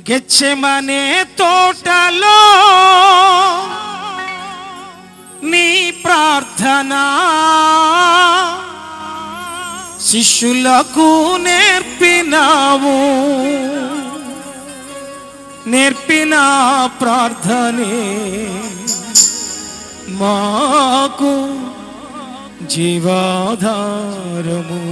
గెచ్చెమనే తోటలో నీ ప్రార్థన శిష్యులకు నేర్పినావు నేర్పిన ప్రార్థనే మాకు జీవాధారము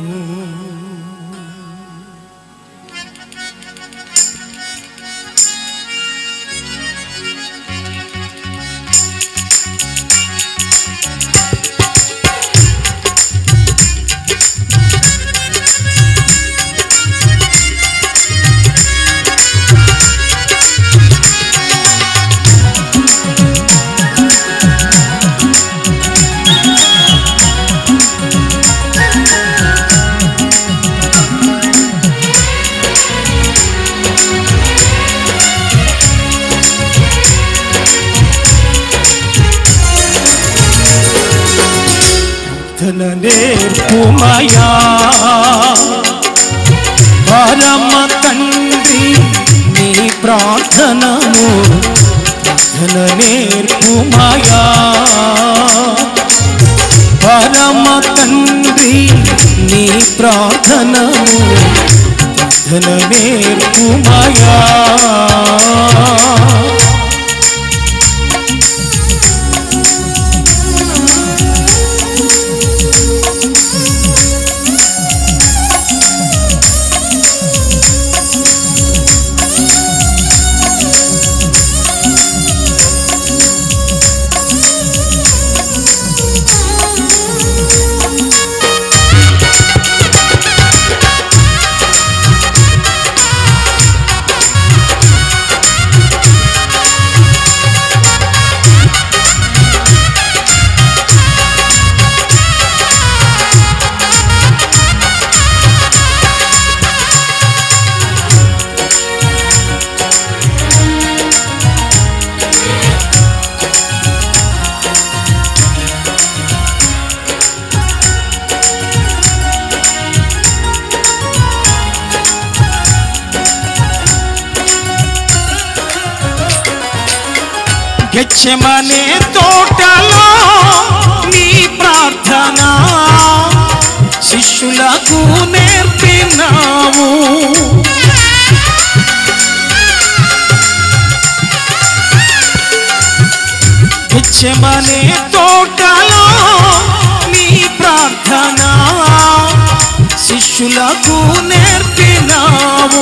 ప్రార్థన నేర్పుమయా పరమ తండ్రి నీ ప్రార్థనను ప్రార్థన నేర్పుమయా పరమ తండ్రి నీ ప్రార్థనను ప్రార్థన నేర్పుమయా గెచ్చెమనే తోటలో నీ ప్రార్థన శిష్యులకు నేర్పినావు గెచ్చెమనే తోటలో నీ ప్రార్థన శిష్యులకు నేర్పినావు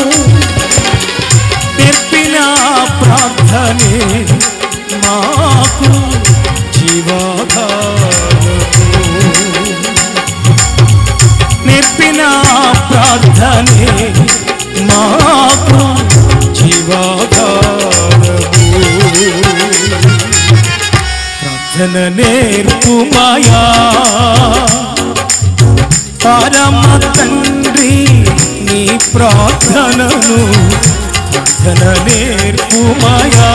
నేర్పిన ప్రార్థనే మాకు జీవాధారము నేర్పిన ప్రార్థనే మాకు జీవాధారము ప్రార్థన నేర్పుమాయా పరమ తండ్రి నీ ప్రార్థనను ప్రార్థన నేర్పుమాయా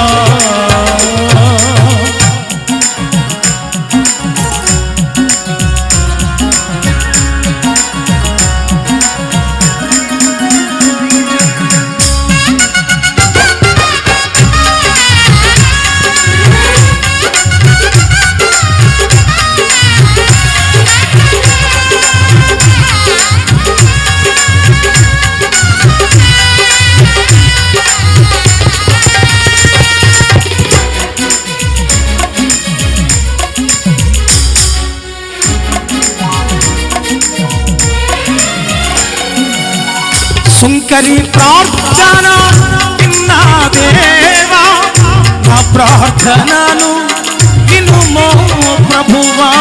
శంకరి ప్రార్థన విన్నా దేవా నా ప్రార్థనను వినుమో ప్రభువా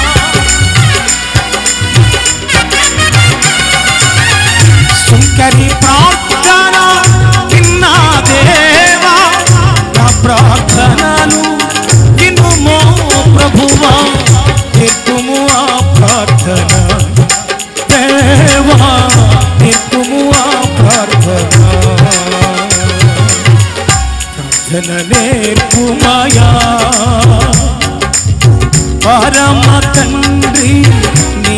శంకరి ప్రార్థన విన్నా దేవా నా ప్రార్థనను వినుమో ప్రభువా ఎత్తుము ఆ ప్రార్థన దేవా నిత్యము ఆ ప్రార్థన ప్రార్థన నేర్పుమాయా పరమ తండ్రి నీ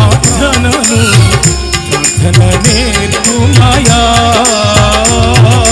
ప్రార్థనను ప్రార్థన నేర్పుమాయా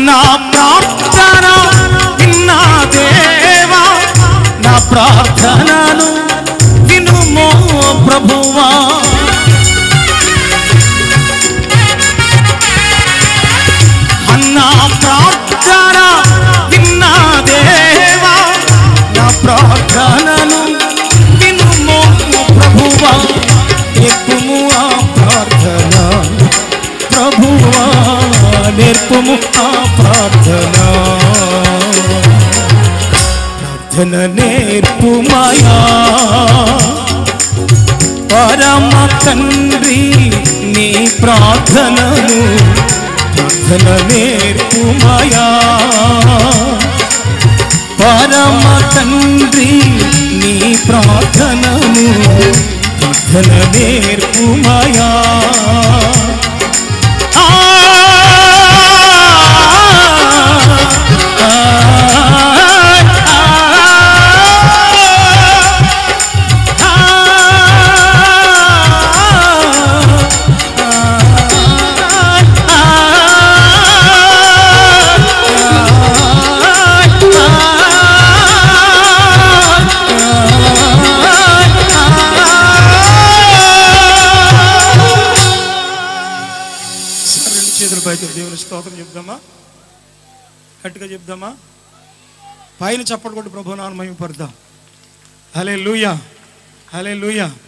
నా ప్రార్థన విన్నా దేవా నా ప్రార్థనను వినుమో ప్రభువా అన్నా ప్రార్థన విన్నా దేవా నా ప్రార్థనను వినుమో ప్రభువా ఎక్కుము ఆ ప్రార్థన ప్రభువా నేర్పుము ఆ ప్రార్థన ప్రార్థన నేర్పుమయా పరమ తండ్రి నీ ప్రార్థనను ప్రార్థన నేర్పుమయా పరమ తండ్రి నీ ప్రార్థనను ప్రార్థన నేర్పుమయా ఆ, ఆ, రెండు చేతుల పైకి దేవుని స్తోత్రం చెప్దామా గట్టిగా చెప్దామా పైన చప్పటి కొట్టి ప్రభు నాన్న మహిమ పడదాం హలే లూయా హలే లూయా